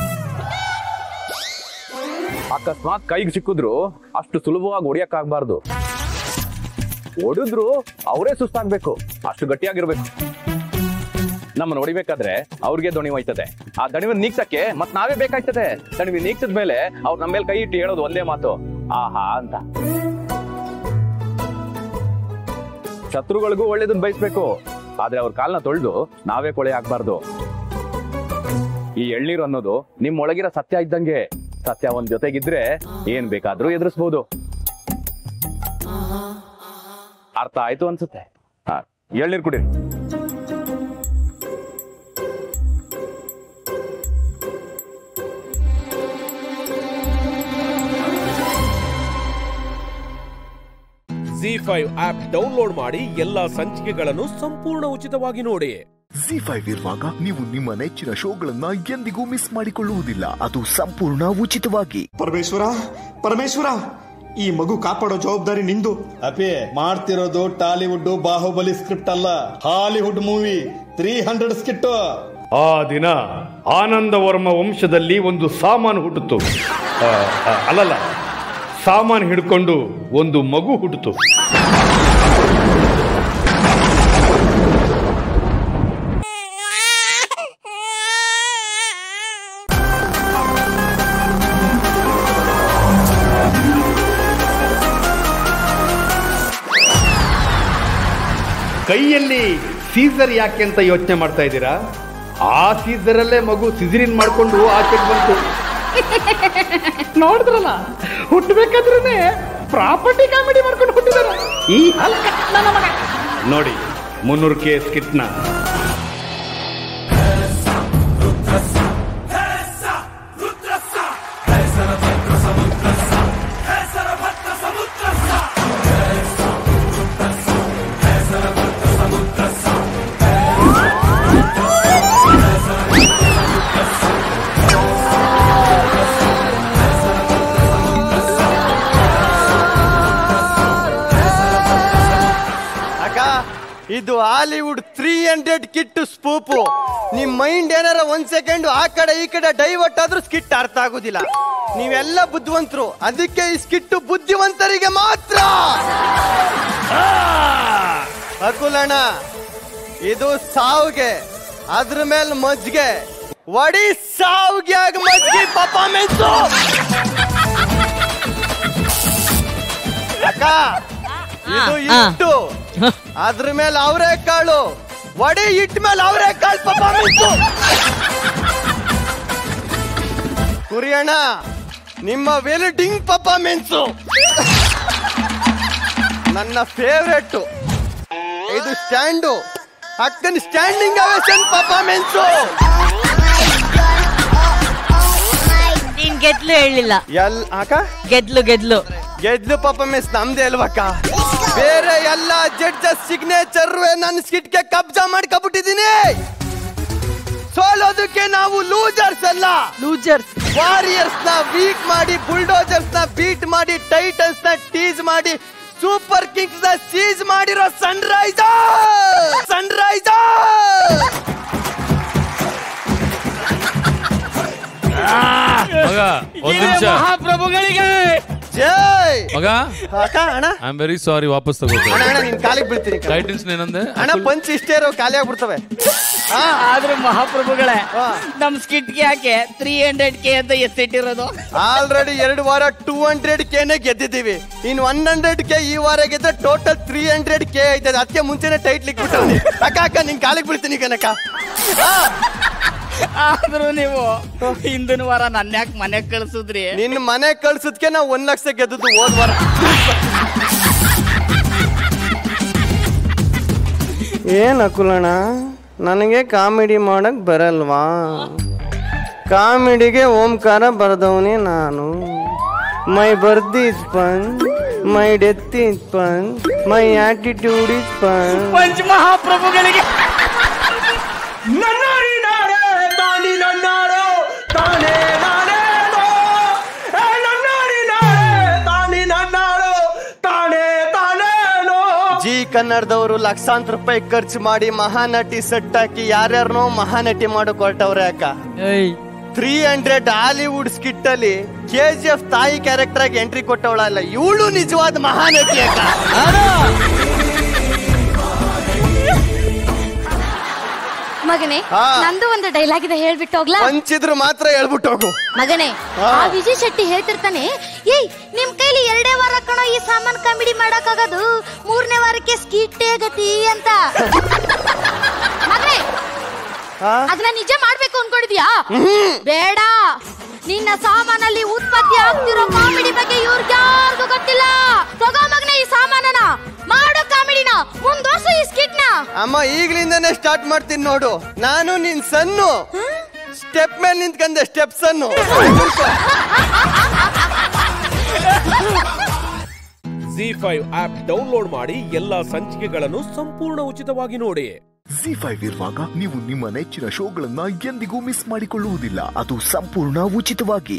ಅಕಸ್ಮಾತ್ ಕೈಗೆ ಸಿಕ್ಕಿದ್ರು ಅಷ್ಟು ಸುಲಭವಾಗಿ ಹೊಡಿಯಕ್ಕಾಗ್ಬಾರ್ದು ಹೊಡೆದ್ರು ಅವರೇ ಸುಸ್ತಾಗ್ಬೇಕು ಅಷ್ಟು ಗಟ್ಟಿಯಾಗಿರ್ಬೇಕು ನಮ್ಮನ್ನ ಹೊಡಿಬೇಕಾದ್ರೆ ಅವ್ರಿಗೆ ದಣಿವು ಹೋಯ್ತದೆ ಆ ದಣಿವನ್ನು ನೀಗ್ಸಕ್ಕೆ ಮತ್ ನಾವೇ ಬೇಕಾಯ್ತದೆ ದಣಿವಿ ನೀಗ್ಸದ ಮೇಲೆ ಅವ್ರು ನಮ್ಮ ಮೇಲೆ ಕೈ ಇಟ್ಟು ಹೇಳೋದು ಒಂದೇ ಮಾತು ಆಹಾ ಅಂತ ಶತ್ರುಗಳಿಗೂ ಒಳ್ಳೇದನ್ನ ಬಯಸ್ಬೇಕು ಆದ್ರೆ ಅವ್ರ ಕಾಲ್ನ ತೊಳೆದು ನಾವೇ ಕೊಳೆ ಆಗ್ಬಾರ್ದು ಈ ಎಳ್ನೀರು ಅನ್ನೋದು ನಿಮ್ ಒಳಗಿರೋ ಸತ್ಯ ಇದ್ದಂಗೆ ಸತ್ಯ ಒಂದ್ ಜೊತೆಗಿದ್ರೆ ಏನ್ ಬೇಕಾದ್ರೂ ಎದುರಿಸ್ಬೋದು ಅರ್ಥ ಆಯ್ತು ಅನ್ಸುತ್ತೆ ಹಾ ಎಳ್ನೀರ್ ಕುಡೀರಿ ಜಿ ಫೈವ್ ಆಪ್ ಡೌನ್ಲೋಡ್ ಮಾಡಿ ಎಲ್ಲಾ ಸಂಚಿಕೆಗಳನ್ನು ಸಂಪೂರ್ಣ ಉಚಿತವಾಗಿ ನೋಡಿ ಜಿ ಫೈವ್ ಇರುವಾಗ ನೀವು ನಿಮ್ಮ ನೆಚ್ಚಿನ ಶೋಗಳನ್ನ ಎಂದಿಗೂ ಮಿಸ್ ಮಾಡಿಕೊಳ್ಳುವುದಿಲ್ಲ ಅದು ಸಂಪೂರ್ಣ ಉಚಿತವಾಗಿ ಪರಮೇಶ್ವರ ಪರಮೇಶ್ವರ ಈ ಮಗು ಕಾಪಾಡೋ ಜವಾಬ್ದಾರಿ ನಿಂದು ಅಪಿ ಮಾಡ್ತಿರೋದು ಟಾಲಿವುಡ್ ಬಾಹುಬಲಿ ಸ್ಕ್ರಿಪ್ಟ್ ಅಲ್ಲ Hollywood movie three hundred skit ಆ ದಿನ ಆನಂದ ವರ್ಮ ವಂಶದಲ್ಲಿ ಒಂದು ಸಾಮಾನು ಹುಟ್ಟಿತು ಆ, ಆ, ಅಲ್ಲಲ್ಲ ಸಾಮಾನು ಹಿಡ್ಕೊಂಡು ಒಂದು ಮಗು ಹುಟ್ಟಿತು ಕೈಯಲ್ಲಿ ಸೀಸರ್ ಯಾಕೆ ಅಂತ ಯೋಚನೆ ಮಾಡ್ತಾ ಇದ್ದೀರಾ ಆ ಸೀಸರಲ್ಲೇ ಮಗು ಸಿಸರಿನ್ ಮಾಡ್ಕೊಂಡು ಆಚೆಗೆ ಬಂತು ನೋಡಿದ್ರಲ್ಲ ಹುಟ್ಟಬೇಕಾದ್ರೆ ಪ್ರಾಪರ್ಟಿ ಕಾಮಿಡಿ ಮಾಡ್ಕೊಂಡು ಹುಟ್ಟಿದಾರೆ ಈ ಹಲ್ಕ ನನ್ನ ಮಗ ನೋಡಿ ಮುನ್ನೂರು ಕೆ ಸ್ಕಿಟ್ನ ಅಕ್ಕ ಇದು Hollywood three hundred skit spoof ನಿಮ್ ಮೈಂಡ್ ಏನಾರ ಒಂದ್ ಸೆಕೆಂಡ್ ಆ ಕಡೆ ಈ ಕಡೆ ಡೈವರ್ಟ್ ಆದ್ರೂ ಸ್ಕಿಟ್ ಅರ್ಥ ಆಗೋದಿಲ್ಲ ನೀವೆಲ್ಲ ಬುದ್ಧಿವಂತರು ಅದಕ್ಕೆ ಈ ಸ್ಕಿಟ್ ಬುದ್ಧಿವಂತರಿಗೆ ಮಾತ್ರ ಅಕುಲಣ್ಣ ಇದು ಸಾವ್ಗೆ ಅದ್ರ ಮೇಲೆ ಮಜ್ಗೆ ವಡಿ ಸಾವ್ಗೆ ಆಗ ಮಜ್ಗೆ ಪರ್ಫಾರ್ಮೆನ್ಸು ಅಕ್ಕ ಇದು ಇಟ್ಟು ಅದ್ರ ಮೇಲೆ ಅವರೇ ಕಾಳು ವಡಿ ಇಟ್ಟ ಮೇಲೆ ಅವರೇ ಕಾಳು ಪರ್ಫಾರ್ಮೆನ್ಸು ಕುರಿಯಣ್ಣ ನಿಮ್ಮ ವೆಲ್ಡಿಂಗ್ ಪರ್ಫಾರ್ಮೆನ್ಸು ನನ್ನ ಫೇವ್ರೆಟ್ ಇದು ಸ್ಟ್ಯಾಂಡು ಅಕ್ಕನ ಸ್ಟ್ಯಾಂಡಿಂಗ್ ಅವೇಶನ್ ಪರ್ಫಾರ್ಮೆನ್ಸು ನೀನ್ ಗೆದ್ಲು ಹೇಳಿಲ್ಲ ಎಲ್ ಅಕ್ಕ ಗೆದ್ಲು ಗೆದ್ಲು ಗೆದ್ಲು ಪರ್ಫಾರ್ಮೆನ್ಸ್ ನಮ್ದೇ ಅಲ್ವಕ್ಕ ಬೇರೆ ಎಲ್ಲ ಜಡ್ಜಸ್ ಸಿಗ್ನೇಚರ್ ನನ್ನ ಸ್ಕಿಟ್ಗೆ ಕಬ್ಜಾ ಮಾಡ್ಕೊಬಿಟ್ಟಿದೀನಿ ಸೋಲೋದಕ್ಕೆ ನಾವು ಲೂಜರ್ಸ್ ಅಲ್ಲ ಲೂಜರ್ಸ್ ವಾರಿಯರ್ಸ್ ನ ವೀಕ್ ಮಾಡಿ ಬುಲ್ಡೋಜರ್ಸ್ ನ ಬೀಟ್ ಮಾಡಿ ಟೈಟನ್ಸ್ ನ ಟೀಸ್ ಮಾಡಿ ಸೂಪರ್ ಕಿಂಗ್ಸ್ ನ ಸೀಸ್ ಮಾಡಿರೋ ಸನ್ರೈಸರ್ ಸನ್ರೈಸರ್ ಮಗ ಒಂದ್ ನಿಮಿಷ ಮಹಾಪ್ರಭುಗಳಿಗೆ ಜೈ ಮಗ ಅಕ್ಕ ಅಣ್ಣ ಐ ಆಮ್ ವೆರಿ ಸಾರಿ ವಾಪಸ್ ಅಣ್ಣ ತಗೋತೀನಿ ಅಣ್ಣ ನಿನ್ ಕಾಲಿಗೆ ಬೀಳ್ತೀನಿ ಕಣೋ. ಟೈಟಲ್ಸ್ ಏನಂದೆ ಅಣ್ಣ ಪಂಚ್ ಇಷ್ಟೇ ಇರೋ ಖಾಲಿ ಆಗ್ಬಿಡ್ತವೆ ಆದ್ರೂ ಮಹಾಪ್ರಭುಗಳೇ ನಮ್ ಸ್ಕಿಟ್ಗೆ ಯಾಕೆ ತ್ರೀ ಹಂಡ್ರೆಡ್ ಕೆ ಅಂತ ಎತ್ತಿಟ್ಟಿರೋದು ಆಲ್ರೆಡಿ ಎರಡು ವಾರ ಟೂ ಹಂಡ್ರೆಡ್ ಕೆನೆ ಗೆದ್ದಿದ್ದೀವಿ ಇನ್ ಒನ್ ಹಂಡ್ರೆಡ್ ಕೆ ಈ ವಾರ ಗೆದ್ರೆ ಟೋಟಲ್ ತ್ರೀ ಹಂಡ್ರೆಡ್ ಕೆ ಐತೆ ಅದಕ್ಕೆ ಮುಂಚೆನೆ ಟೈಟ್ ಲಿಕ್ಬಿಟ್ಟವ್ನಿ ಅಕ್ಕ ಅಕ್ಕ ನಿನ್ ಕಾಲಿಗೆ ಬೀಳ್ತೀನಿ ಕನಕ ಆದ್ರೂ ನೀವು ಹಿಂದಿನ ವಾರ ನನ್ನ ಯಾಕೆ ಮನೆಗ್ ಕಳ್ಸುದ್ರಿ ನಿನ್ ಮನೆ ಕಳ್ಸದ್ಕೆ ನಾವು ಒಂದ್ ಲಕ್ಷ ಗೆದ್ದದ್ದು ಹೋದ್ ವಾರ ಏನ್ ಅಕುಲಣ್ಣ ನನಗೆ ಕಾಮಿಡಿ ಮಾಡಕ್ ಬರಲ್ವಾ ಕಾಮಿಡಿಗೆ ಓಂಕಾರ ಬರೆದವನೇ ನಾನು my birth is fun my death is fun my attitude is fun ಪಂಚ ಮಹಾಪ್ರಭುಗಳಿಗೆ ನನ್ನಾರಿ ನಾಡೇ ತಾನಿ ನನ್ನಾಡು ತಾನೇ ನಾನೇನೋ ಏ ನನ್ನಾರಿ ನಾಡೇ ತಾನಿ ನನ್ನಾಡು ತಾನೇ ತಾನೇನೋ ಜಿ ಕನ್ನಡದವರು ಲಕ್ಷಾಂತರ ರೂಪಾಯಿ ಖರ್ಚು ಮಾಡಿ ಮಹಾನಟಿ ಸೆಟ್ ಹಾಕಿ ಯಾರ್ಯಾರನೋ ಮಹಾನಟಿ ಮಾಡಕ್ ಹೊರಟವ್ರೆ ಅಕ್ಕ ತ್ರೀ ಹಂಡ್ರೆಡ್ ಹಾಲಿವುಡ್ ಸ್ಕಿಟ್ ಅಲ್ಲಿ ಕೆ ಜಿ ಎಫ್ ತಾಯಿ ಕ್ಯಾರೆಕ್ಟರ್ ಆಗಿ ಎಂಟ್ರಿ ಕೊಟ್ಟವಳಲ್ಲ ಇವಳು ನಿಜವಾದ ಮಹಾನಟಿ ಅಕ್ಕ ಮಗನೇ ಹಾ. ನಂದು ಒಂದು ಡೈಲಾಗ್ ಇದೆ ಹೇಳ್ಬಿಟ್ಟು ಹೋಗ್ಲಾ ಹಂಚಿದ್ರು ಮಾತ್ರ ಹೇಳ್ಬಿಟ್ಟು ಹೋಗು ಮಗನೇ ಹಾ. ಆ ವಿಜಯ್ ಶೆಟ್ಟಿ ಹೇಳ್ತಿರ್ತಾನೆ ಏಯ್ ನಿಮ್ ಕೈಲಿ ಎರಡೇ ವಾರ ಕಣೋ ಈ ಸಾಮಾನ್ ಕಾಮಿಡಿ ಮಾಡಕ್ಕಾಗದು ಮೂರನೇ ವಾರಕ್ಕೆ ಸ್ಕೀಟೇ ಗತಿ ಅಂತ ಮಗನೇ ಅದನ್ನ ನಿಜ ಮಾಡ್ಬೇಕು ಅನ್ಕೊಂಡಿದ್ಯಾ ಬೇಡ ನಿನ್ನ ಸಾಮಾನಲ್ಲಿ ಉತ್ಪತ್ತಿ ಆಗ್ತಿರೋ ಕಾಮಿಡಿ ಬಗ್ಗೆ ಇವ್ರಿಗ್ಯಾರ್ಗೂ ಗೊತ್ತಿಲ್ಲ ತಗೋ ಮಗನೇ ಈ ಸಾಮಾನನ ಮಾಡು ಕಾಮಿಡಿನ ಮುಂದೋಸು ಈ ಸ್ಕಿಟ್ನ ಅಮ್ಮ ಈಗ್ಲಿಂದಾನೇ ಸ್ಟಾರ್ಟ್ ಮಾಡ್ತೀನಿ ನೋಡು ನಾನು ನಿನ್ ಸನ್ನು ಸ್ಟೆಪ್ ಮೇಲೆ ನಿಂತ್ಕಂದೆ step son Zee five app download ಮಾಡಿ ಎಲ್ಲಾ ಸಂಚಿಕೆಗಳನ್ನು ಸಂಪೂರ್ಣ ಉಚಿತವಾಗಿ ನೋಡಿ ಜಿ ಫೈವ್ ಇರುವಾಗ ನೀವು ನಿಮ್ಮ ನೆಚ್ಚಿನ ಶೋಗಳನ್ನ ಎಂದಿಗೂ ಮಿಸ್ ಮಾಡಿಕೊಳ್ಳುವುದಿಲ್ಲ ಅದು ಸಂಪೂರ್ಣ ಉಚಿತವಾಗಿ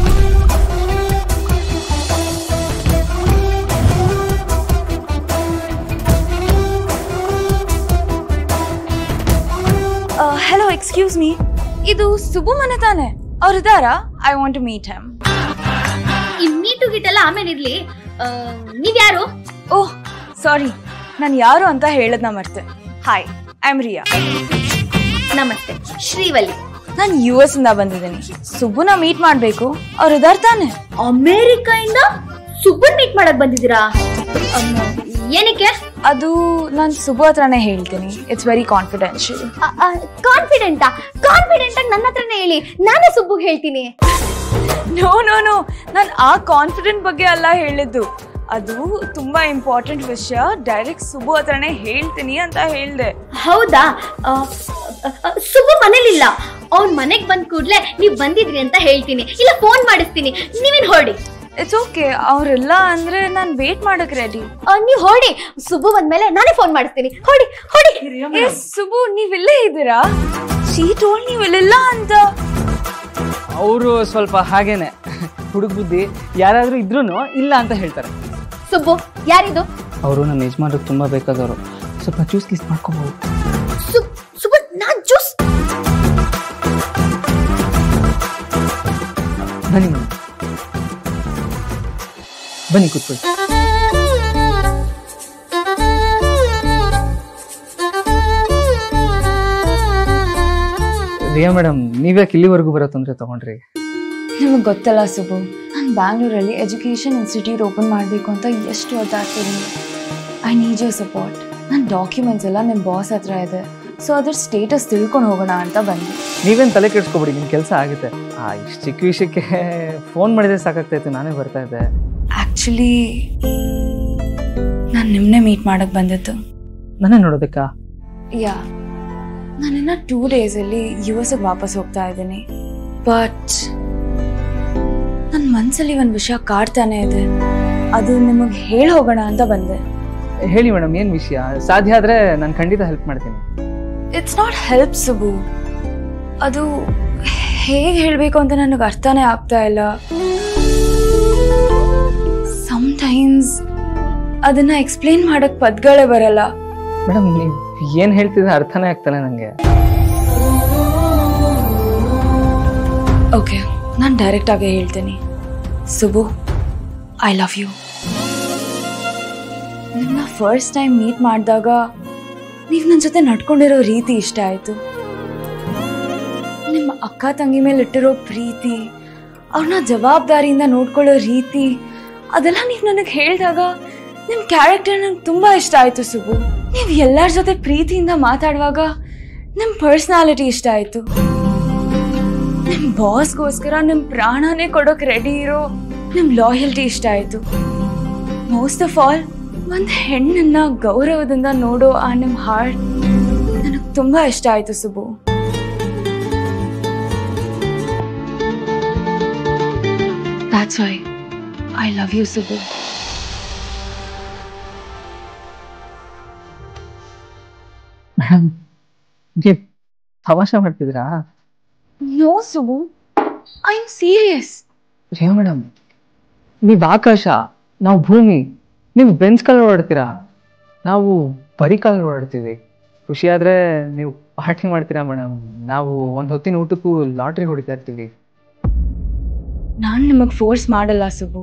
ಹಲೋ ಎಕ್ಸ್ಕ್ಯೂಸ್ ಮೀ ಇದು ಸುಬು ಮನೆ ತಾನೆ ಅವ್ರು ಇದಾರಾ I want to meet him ಈ ಮೀಟು ಗಿಟ್ಟೆಲ್ಲ ಆಮೇಲೆ ಇರ್ಲಿ ಆ, ನೀವ್ಯಾರು ಓಹ್ ಸಾರಿ ನಾನು ಯಾರು ಅಂತ ಹೇಳದ್ನ ಮರ್ತೆ ಹಾಯ್ ಐ ಆಮ್ ರಿಯಾ ನಮಸ್ತೆ ಶ್ರೀವಲ್ಲಿ ನಾನು ಯು ಎಸ್ ಇಂದ ಬಂದಿದ್ದೀನಿ ಸುಬ್ಬುನ ಮೀಟ್ ಮಾಡ್ಬೇಕು ಅವ್ರು ಇದಾರ್ ತಾನೆ ಅಮೇರಿಕಾಯಿಂದ ಸುಬ್ಬನ್ ಮೀಟ್ ಮಾಡಕ್ ಬಂದಿದ್ದೀರಾ ಅಮ್, ಏನಕ್ಕೆ ಅದು ನಾನು ಸುಬ್ಬು ಹತ್ರನೇ ಹೇಳ್ತೀನಿ ಇಟ್ಸ್ ವೆರಿ ಕಾನ್ಫಿಡೆನ್ಷಿಯಲ್ ಕಾನ್ಫಿಡೆಂಟಾ ಕಾನ್ಫಿಡೆಂಟ್ ಆಗಿ ನನ್ನ ಹತ್ರನೇ ಹೇಳಿ ನಾನೇ ಸುಬ್ಬುಗ್ ಹೇಳ್ತೀನಿ ನೋ ನೋ ನೋ ನಾನು ಆ ಕಾನ್ಫಿಡೆಂಟ್ ಬಗ್ಗೆ ಅಲ್ಲ ಹೇಳಿದ್ದು ಅದು ತುಂಬಾ ಇಂಪಾರ್ಟೆಂಟ್ ವಿಷಯ ಡೈರೆಕ್ಟ್ ಸುಬ್ಬು ಹತ್ರನೇ ಹೇಳ್ತೀನಿ ಅಂತ ಹೇಳ್ದೆ ಹೌದಾ ಆ, ಆ, ಸುಬ್ಬು ಮನೇಲಿಲ್ಲ ಅವ್ನ್ ಮನೆಗ್ ಬಂದ್ ಕೂಡ್ಲೆ ನೀವ್ ಬಂದಿದ್ರಿ ಅಂತ ಹೇಳ್ತೀನಿ ಇಲ್ಲ ಫೋನ್ ಮಾಡಿಸ್ತೀನಿ ನೀವೇನ್ ಹೊರಡಿ ಇಟ್ಸ್ ಓಕೆ ಅವ್ರಿಲ್ಲ ಅಂದ್ರೆ ನಾನು ವೇಟ್ ಮಾಡಕ್ ರೆಡಿ ನೀವ್ ಹೊರಡಿ ಸುಬ್ಬು ಬಂದ್ಮೇಲೆ ನಾನೇ ಫೋನ್ ಮಾಡಿಸ್ತೀನಿ ಹೊಡಿ ಹೊಡಿ ಏ ಸುಬ್ಬು ನೀವಿಲ್ಲೇ ಇದ್ದೀರಾ ಶೀ ಟೋಲ್ ನೀವಿಲ್ಲ ಅಂತ ಅವರು ಸ್ವಲ್ಪ ಹಾಗೇನೆ ಹುಡುಗ ಬುದ್ಧಿ ಯಾರಾದ್ರೂ ಇದ್ರೂ ಇಲ್ಲ ಅಂತ ಹೇಳ್ತಾರೆ ಸುಬ್ಬು ಯಾರಿದು ಅವರು ನಮ್ಮ ಯಜಮಾನ್ರಿಗೆ ತುಂಬಾ ಬೇಕಾದವರು ಸ್ವಲ್ಪ ಜ್ಯೂಸ್ ಕಿಸ್ ಮಾಡ್ಕೋಬಹುದು ಸುಬ್ ಸುಬ್ಬು ನಾನ್ ಜ್ಯೂಸ್ ಬನ್ನಿ ಮೇಡಮ್ ಬನ್ನಿ ಕೂತ್ಕೊಳ್ಳಿ ರಿಯಾ ಮೇಡಮ್ ನೀವ್ಯಾಕೆ ಇಲ್ಲಿವರೆಗೂ ಬರೋ ತೊಂದರೆ ತಗೊಂಡ್ರಿ ನಿಮಗೆ ಗೊತ್ತಲ್ಲ ಸುಬ್ಬು ನಾನು ಬ್ಯಾಂಗ್ಳೂರಲ್ಲಿ ಎಜುಕೇಷನ್ ಇನ್ಸ್ಟಿಟ್ಯೂಟ್ ಓಪನ್ ಮಾಡಬೇಕು ಅಂತ ಎಷ್ಟು ಒದ್ದಾಡ್ತೀನಿ ಐ ನೀಡ್ ಯೋರ್ ಸಪೋರ್ಟ್ ನನ್ನ ಡಾಕ್ಯುಮೆಂಟ್ಸ್ ಎಲ್ಲ ನಿಮ್ಮ ಬಾಸ್ ಹತ್ರ ಇದೆ ಸೊ ಅದ್ರ ಸ್ಟೇಟಸ್ ತಿಳ್ಕೊಂಡು ಹೋಗೋಣ ಅಂತ ಬಂದೆ ನೀವೇನು ತಲೆ ಕೆಡಿಸ್ಕೊಬಿಡಿ ನಿಮ್ಮ ಕೆಲಸ ಆಗುತ್ತೆ ಆ ಇಷ್ಟು ಚಿಕ್ಕ ವಿಷಯಕ್ಕೆ ಫೋನ್ ಮಾಡಿದ್ರೆ ಸಾಕಾಗ್ತಾಯಿತ್ತು ನಾನೇ ಬರ್ತಾ ಇದ್ದೆ ಆ್ಯಕ್ಚುಲಿ ನಾನು ನಿಮ್ಮನ್ನೇ ಮೀಟ್ ಮಾಡಕ್ಕೆ ಬಂದಿದ್ದು ನಾನೇ ನೋಡೋದಕ್ಕಾ ಯಾ ನಾನಿನ್ನ ಟೂ ಡೇಸಲ್ಲಿ ಯು ಎಸ್ಗೆ ವಾಪಸ್ ಹೋಗ್ತಾ ಇದ್ದೀನಿ ಬಟ್ ನನ್ನ ಮನಸ್ಸಲ್ಲಿ ಒಂದು ವಿಷಯ ಕಾಡ್ತಾನೆ ಇದೆ ಅದು ನಿಮಗೆ ಹೇಳಿ ಹೋಗೋಣ ಅಂತ ಬಂದೆ ಹೇಳಿ ಮೇಡಮ್ ಏನು ವಿಷಯ ಸಾಧ್ಯ ಆದರೆ ನಾನು ಖಂಡಿತ ಹೆಲ್ಪ್ ಮಾಡ್ತೀನಿ ಇಟ್ಸ್ ನಾಟ್ ಹೆಲ್ಪ್ ಸುಬು ಅದು ಹೇಗೆ ಹೇಳಬೇಕು ಅಂತ ನನಗೆ ಅರ್ಥನೇ ಆಗ್ತಾ ಇಲ್ಲ ಸಮ್ಟೈಮ್ಸ್ ಅದನ್ನ ಎಕ್ಸ್ಪ್ಲೇನ್ ಮಾಡಕ್ ಪದಗಳೇ ಬರಲ್ಲ ಮೇಡಮ್ ನೀವು ಏನು ಹೇಳ್ತಿದ್ರೆ ಅರ್ಥನೇ ಆಗ್ತಾನೆ ನನಗೆ ಓಕೆ ನಾನು ಡೈರೆಕ್ಟ್ ಆಗೇ ಹೇಳ್ತೀನಿ ಸುಬು ಐ ಲವ್ ಯು ನಿಮ್ಮನ್ನ ಫಸ್ಟ್ ಟೈಮ್ ಮೀಟ್ ಮಾಡಿದಾಗ ನೀವು ನನ್ನ ಜೊತೆ ನಡ್ಕೊಂಡಿರೋ ರೀತಿ ಇಷ್ಟ ಆಯಿತು ನಿಮ್ಮ ಅಕ್ಕ ತಂಗಿ ಮೇಲೆ ಇಟ್ಟಿರೋ ಪ್ರೀತಿ ಅವ್ರನ್ನ ಜವಾಬ್ದಾರಿಯಿಂದ ನೋಡ್ಕೊಳ್ಳೋ ರೀತಿ ಅದೆಲ್ಲ ನೀವು ನನಗೆ ಹೇಳಿದಾಗ ನಿಮ್ಮ ಕ್ಯಾರೆಕ್ಟರ್ ನಂಗೆ ತುಂಬ ಇಷ್ಟ ಆಯಿತು ಸುಬು ನೀವು ಎಲ್ಲರ ಜೊತೆ ಪ್ರೀತಿಯಿಂದ ಮಾತಾಡುವಾಗ ನಿಮ್ಮ ಪರ್ಸ್ನಾಲಿಟಿ ಇಷ್ಟ ಆಯಿತು ನಿಮ್ ಬಾಸ್ಗೋಸ್ಕರ ನಿಮ್ ಪ್ರಾಣನೇ ಕೊಡೋಕ್ ರೆಡಿ ಇರೋ ನಿಮ್ ಲಾಯಲ್ಟಿ ಇಷ್ಟ ಆಯ್ತು ಮೋಸ್ಟ್ ಆಫ್ ಆಲ್ ಒಂದ್ ಹೆಣ್ಣನ್ನ ಗೌರವದಿಂದ ನೋಡೋ ಆ ನಿಮ್ ಹಾರ್ಟ್ ನನಗ್ ತುಂಬಾ ಇಷ್ಟ ಆಯ್ತು Subbu That's why I love you, Subbu. Madam ನೀವು ತಮಾಷೆ ಮಾಡ್ತಿದ್ದೀರಾ No, Subbu. I'm serious. Riya madam ನೀವು ಆಕಾಶ ನಾವು ಭೂಮಿ ನೀವು ಬೆನ್ಸ್ ಕಾಲ ಓಡಾಡ್ತೀರಾ ನಾವು ಬರೀ ಕಾಲ ಓಡಾಡ್ತೀವಿ ಖುಷಿಯಾದ್ರೆ ನೀವು ಪಾರ್ಟಿ ಮಾಡ್ತೀರಾ ಮೇಡಮ್ ನಾವು ಒಂದು ಹೊತ್ತಿನ ಊಟಕ್ಕೂ ಲಾಟ್ರಿ ಹೊಡಿತಾ ಇರ್ತೀವಿ ನಾನ್ ನಿಮಗ್ ಫೋರ್ಸ್ ಮಾಡಲ್ಲ ಸುಬು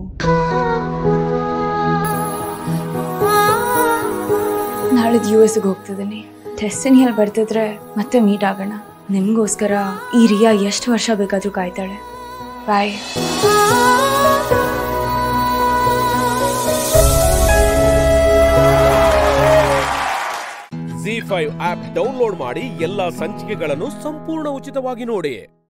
ನಾಳಿದ್ ಯು ಎಸ್ಗೆ ಹೋಗ್ತಿದ್ದೀನಿ ಡೆಸ್ಟಿನಿಯಲ್ಲಿ ಬರ್ತಿದ್ರೆ ಮತ್ತೆ ಮೀಟ್ ಆಗೋಣ ನಿಮ್ಗೋಸ್ಕರ ಈ ರಿಯಾ ಎಷ್ಟು ವರ್ಷ ಬೇಕಾದ್ರೂ ಕಾಯ್ತಾಳೆ bye Zee five app download ಮಾಡಿ ಎಲ್ಲಾ ಸಂಚಿಕೆಗಳನ್ನು ಸಂಪೂರ್ಣ ಉಚಿತವಾಗಿ ನೋಡಿ